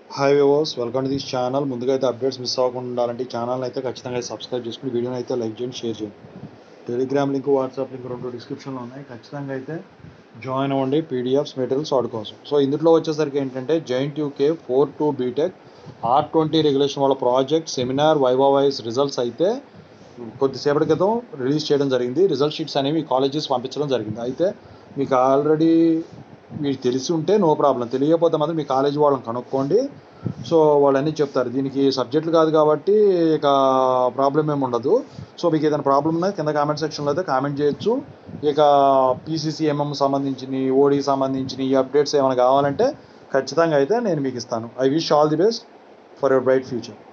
hi viewers welcome to this channel ముందుగా అయితే updates miss అవ్వకుండా ఉండాలంటే ఈ ఛానల్ అయితే ఖచ్చితంగా అయితే సబ్స్క్రైబ్ చేసుకుని వీడియోని అయితే లైక్ చేయండి షేర్ చేయండి టెలిగ్రామ్ లింక్ వాట్సాప్ లింక్ రెండు డిస్క్రిప్షన్లో ఉన్నాయి ఖచ్చితంగా అయితే జాయిన్ అవ్వండి పీడిఎఫ్స్ మెటీరియల్స్ వాడు కోసం సో ఇందులో వచ్చేసరికి ఏంటంటే JNTUK four two BTech R twenty regulation వాళ్ళ project seminar viva voce results అయితే కొద్దిసేపటి క్రితం రిలీజ్ చేయడం జరిగింది రిజల్ట్ షీట్స్ అనేవి కాలేజెస్ పంపించడం జరిగింది అయితే మీకు ఆల్రెడీ మీకు తెలిసి ఉంటే నో ప్రాబ్లం తెలియకపోతే మాత్రం మీ కాలేజ్ వాళ్ళని కనుక్కోండి సో వాళ్ళన్నీ చెప్తారు దీనికి సబ్జెక్టులు కాదు కాబట్టి ఇక ప్రాబ్లం ఏమి ఉండదు సో మీకు ఏదైనా ప్రాబ్లం ఉన్నా కింద కామెంట్ సెక్షన్లో అయితే కామెంట్ చేయొచ్చు ఇక పీసీసీ ఎంఎం సంబంధించిన ఓడీ సంబంధించిన ఈ అప్డేట్స్ ఏమైనా కావాలంటే ఖచ్చితంగా అయితే నేను మీకు ఇస్తాను I wish all the best for your bright future